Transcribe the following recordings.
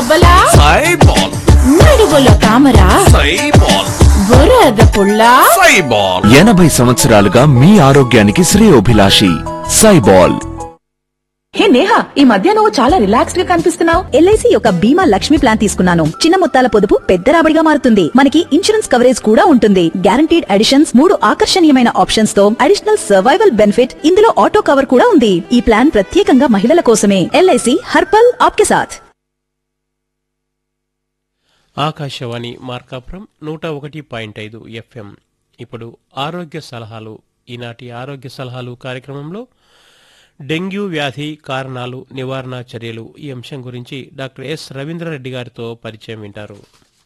బొబ్బలా సైబాల్ నడువుల తామరా సైబాల్ బురద పుల్ల సైబాల్ ఎనభై సంవత్సరాలుగా మీ ఆరోగ్యానికి శ్రేయోభిలాషి సైబాల్ హే నేహా ఈ మధ్య నువ్వు చాలా రిలాక్స్డ్ గా కనిపిస్తున్నావు ఎల్ఐసి యొక్క బీమా లక్ష్మి ప్లాన్ తీసుకున్నాను చిన్న మొత్తాల పొదుపు పెద్ద రాబడిగా మారుతుంది మనకి ఇన్సూరెన్స్ కవరేజ్ కూడా ఉంటుంది గ్యారంటీడ్ అడిషన్స్ మూడు ఆకర్షణీయమైన ఆప్షన్స్ తో అడిషనల్ సర్వైవల్ బెనిఫిట్ ఇందులో ఆటో కవర్ కూడా ఉంది ఈ ప్లాన్ ప్రత్యేకంగా మహిళల కోసమే ఎల్ఐసి హర్పల్ ఆప్కే సాథ్ ఆకాశవాణి మార్కాపురం నూట ఒకటి పాయింట్ ఐదు ఎఫ్ఎం ఇప్పుడు ఆరోగ్య సలహాలు ఈనాటి ఆరోగ్య సలహాలు కార్యక్రమంలో డెంగ్యూ వ్యాధి కారణాలు నివారణ చర్యలు ఈ అంశం గురించి డాక్టర్ ఎస్ రవీంద్రారెడ్డి గారితో పరిచయం వింటారు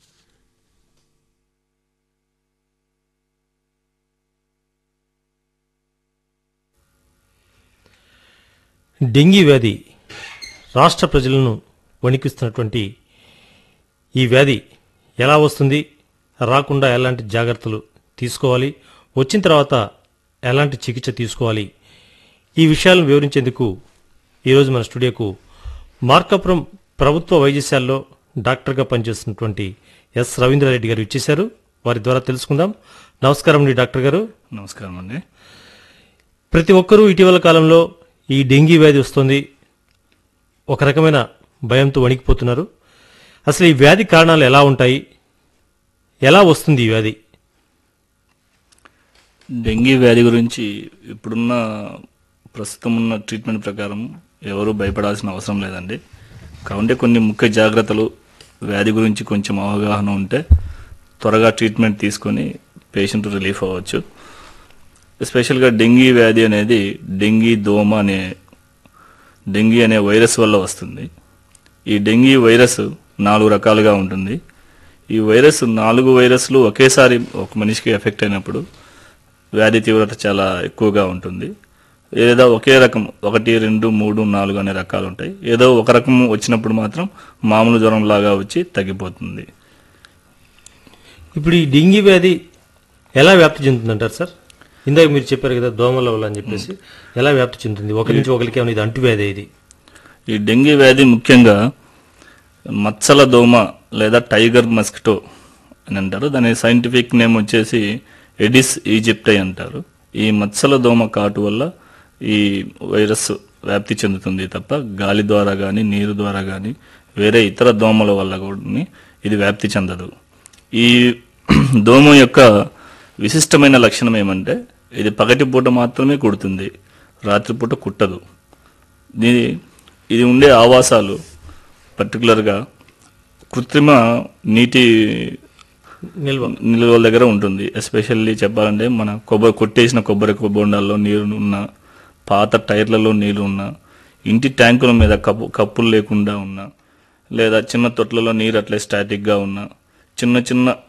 డెంగీ వ్యాధి రాష్ట్ర ప్రజలను వణికిస్తున్నటువంటి ఈ వ్యాధి ఎలా వస్తుంది రాకుండా ఎలాంటి జాగ్రత్తలు తీసుకోవాలి వచ్చిన తర్వాత ఎలాంటి చికిత్స తీసుకోవాలి ఈ విషయాలను వివరించేందుకు ఈరోజు మన స్టూడియోకు మార్కాపురం ప్రభుత్వ వైద్యశాలలో డాక్టర్గా పనిచేస్తున్నటువంటి ఎస్ రవీంద్రారెడ్డి గారు ఇచ్చేశారు వారి ద్వారా తెలుసుకుందాం నమస్కారం అండి డాక్టర్ గారు నమస్కారం అండి ప్రతి ఒక్కరూ ఇటీవల కాలంలో ఈ డెంగీ వ్యాధి వస్తుంది ఒక రకమైన భయంతో వణికిపోతున్నారు అసలు ఈ వ్యాధి కారణాలు ఎలా ఉంటాయి ఎలా వస్తుంది ఈ వ్యాధి డెంగీ వ్యాధి గురించి ఇప్పుడున్న ప్రస్తుతం ఉన్న ట్రీట్మెంట్ ప్రకారం ఎవరు భయపడాల్సిన అవసరం లేదండి కావుంటే కొన్ని ముఖ్య జాగ్రత్తలు వ్యాధి గురించి కొంచెం అవగాహన ఉంటే త్వరగా ట్రీట్మెంట్ తీసుకొని పేషెంట్ రిలీఫ్ అవ్వచ్చు ఎస్పెషల్గా డెంగీ వ్యాధి అనేది డెంగీ దోమ అనే డెంగీ అనే వైరస్ వల్ల వస్తుంది ఈ డెంగీ వైరస్ నాలుగు రకాలుగా ఉంటుంది ఈ వైరస్ నాలుగు వైరస్లు ఒకేసారి ఒక మనిషికి ఎఫెక్ట్ అయినప్పుడు వ్యాధి తీవ్రత చాలా ఎక్కువగా ఉంటుంది ఏదో ఒకే రకం ఒకటి రెండు మూడు నాలుగు అనే రకాలు ఉంటాయి ఏదో ఒక రకం వచ్చినప్పుడు మాత్రం మామూలు జ్వరం లాగా వచ్చి తగ్గిపోతుంది ఇప్పుడు ఈ డెంగీ వ్యాధి ఎలా వ్యాప్తి చెందుతుందంటారు సార్ ఇందాక మీరు చెప్పారు కదా దోమల వల్ల అని చెప్పేసి ఎలా వ్యాప్తి చెందుతుంది ఒకరి నుంచి ఒకరికి ఏమైనా ఇది అంటువ్యాధి ఇది ఈ డెంగీ వ్యాధి ముఖ్యంగా మచ్చల దోమ లేదా టైగర్ మస్కిటో అని అంటారు దాని సైంటిఫిక్ నేమ్ వచ్చేసి ఎడిస్ ఈజిప్టై అంటారు ఈ మచ్చల దోమ కాటు వల్ల ఈ వైరస్ వ్యాప్తి చెందుతుంది తప్ప గాలి ద్వారా కానీ నీరు ద్వారా కానీ వేరే ఇతర దోమల వల్ల కూడా ఇది వ్యాప్తి చెందదు ఈ దోమ యొక్క విశిష్టమైన లక్షణం ఏమంటే ఇది పగటిపూట మాత్రమే కుడుతుంది రాత్రిపూట కుట్టదు దీని ఇది ఉండే ఆవాసాలు పర్టికులర్గా కృత్రిమ నీటి నిల్వ నిల్వల దగ్గర ఉంటుంది ఎస్పెషల్లీ చెప్పాలంటే మన కొబ్బరి కొట్టేసిన కొబ్బరి బొండాల్లో నీరు ఉన్న పాత టైర్లలో నీళ్లు ఉన్న ఇంటి ట్యాంకుల మీద కప్పు కప్పులు లేకుండా ఉన్న లేదా చిన్న తొట్లలో నీరు అట్లే స్టాటిక్గా ఉన్న చిన్న చిన్న